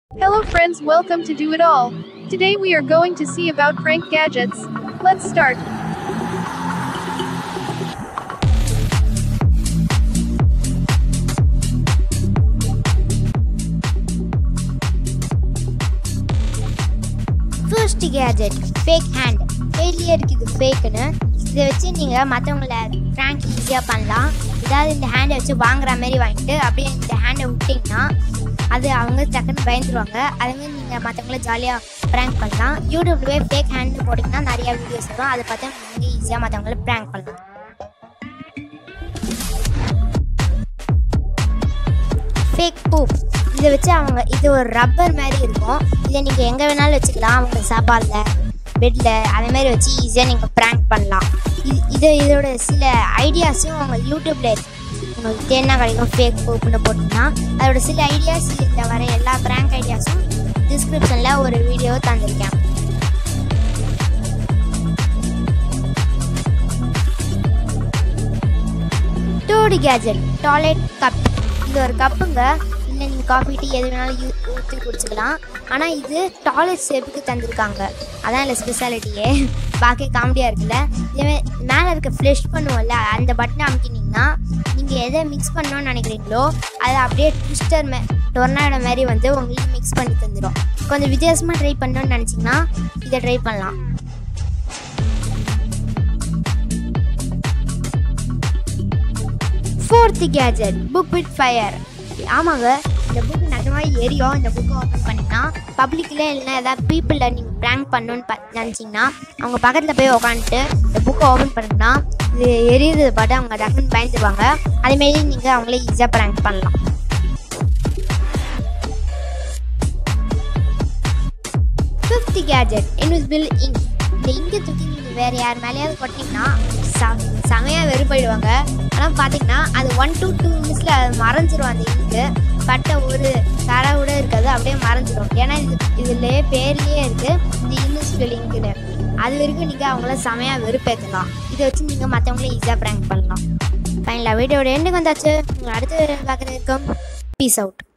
Hello friends, welcome to Do It All. Today we are going to see about prank gadgets. Let's start. First gadget fake hand ஃபெயிலியருக்கு இது ஃபேக்குன்னு இதை வச்சு நீங்கள் மற்றவங்கள prank ஈஸியாக பண்ணலாம் ஏதாவது இந்த ஹேண்டை வச்சு வாங்குற மாதிரி வாங்கிட்டு அப்படியே இந்த ஹேண்டை விட்டிங்கன்னா அது அவங்க டக்குன்னு பயந்துருவாங்க அதேமாதிரி நீங்கள் மற்றவங்கள ஜாலியாக ப்ராங்க் பண்ணலாம் யூடியூப்லேயே ஃபேக் ஹேண்டு போட்டிங்கன்னா நிறையா வீடியோஸ் வரும் அதை பார்த்து நீங்கள் ஈஸியாக மற்றவங்கள ப்ராங்க் பண்ணலாம் ஃபேக் பூப் இதை வச்சு அவங்க இது ஒரு ரப்பர் மாதிரி இருக்கும் இதை நீங்கள் எங்கே வேணாலும் வச்சுக்கலாம் அவங்க சாப்பாடில் பெட்டில் அதே மாதிரி வச்சு ஈஸியாக நீங்கள் ப்ராங்க் பண்ணலாம் இது இது இதோட சில ஐடியாஸும் அவங்க யூடியூப்பில் உங்களுக்கு தேனா கிடைக்கும் ஃபேக் பூப்னு போட்டிங்கன்னா அதோட சில ஐடியாஸ் இதில் வர எல்லா ப்ராங்க் ஐடியாஸும் டிஸ்கிரிப்ஷனில் ஒரு வீடியோ தந்திருக்கேன் டோடி கேஜெட் டாய்லெட் கப் இது ஒரு கப்புங்க இல்லை நீங்கள் காஃபி டீ எது வேணாலும் யூ ஊற்றி குடிச்சிக்கலாம் ஆனால் இது டாய்லெட் ஷேப்புக்கு தந்திருக்காங்க அதான் இல்லை ஸ்பெஷாலிட்டியே பார்க்க காமெடியாக இருக்குல்ல இதே மேலே இருக்க ஃப்ளெஷ் பண்ணுவோம்ல அந்த பட்டனை அமுக்கினீங்கன்னா நீங்கள் எதை மிக்ஸ் பண்ணணும்னு நினைக்கிறீங்களோ அதை அப்படியே ட்விஸ்டர் மே டொர்னாடோ மாதிரி வந்து உங்களுக்கு மிக்ஸ் பண்ணி தந்துடும் கொஞ்சம் வித்தியாசமாக ட்ரை பண்ணணும்னு நினச்சிங்கன்னா இதை ட்ரை பண்ணலாம் fourth gadget book with fire ஆமாங்க இந்த புக் நிஜமாக எரியும் இந்த புக்கை ஓப்பன் பண்ணிங்கன்னா பப்ளிக்கில் இல்லைன்னா ஏதாவது பீப்புளில் நீங்கள் ப்ராங்க் பண்ணணுன்னு ப நினச்சிங்கன்னா அவங்க பக்கத்தில் போய் உக்காந்துட்டு இந்த புக்கை ஓப்பன் பண்ணிங்கன்னா இது எரியுறது பாட்டு அவங்க டக்குன்னு பயந்துருவாங்க அதேமாரி நீங்கள் அவங்களே ஈஸியாக ப்ராங்க் பண்ணலாம் ஃபிஃப்த் கேஜெட் இன்விசிபிள் இங்க் இந்த இங்கை தூக்கி நீங்கள் வேறு யார் மேலேயாவது கொட்டிங்கன்னா ச செமையாக வெறுப்பாயிடுவாங்க ஆனால் பார்த்தீங்கன்னா அது ஒன் டு டூ மினிட்ஸில் அது மறைஞ்சிரும் அந்த இங்கு பட்ட ஒரு தரை கூட இருக்காது அப்படியே மறைஞ்சிரும் ஏன்னா இது இதுலேயே பேர்லேயே இருக்குது இந்த இன்விசிபிள் இங்குன்னு அது வரைக்கும் நீங்கள் அவங்கள செமையாக வெறுப்பேற்றலாம் இதை வச்சு நீங்கள் மற்றவங்கள ஈஸியாக ப்ராங்க் பண்ணலாம் ஃபைனலாக வீடியோட எண்டுக்கு வந்தாச்சு உங்களை அடுத்த பார்க்குறதுக்கும் பீஸ் அவுட்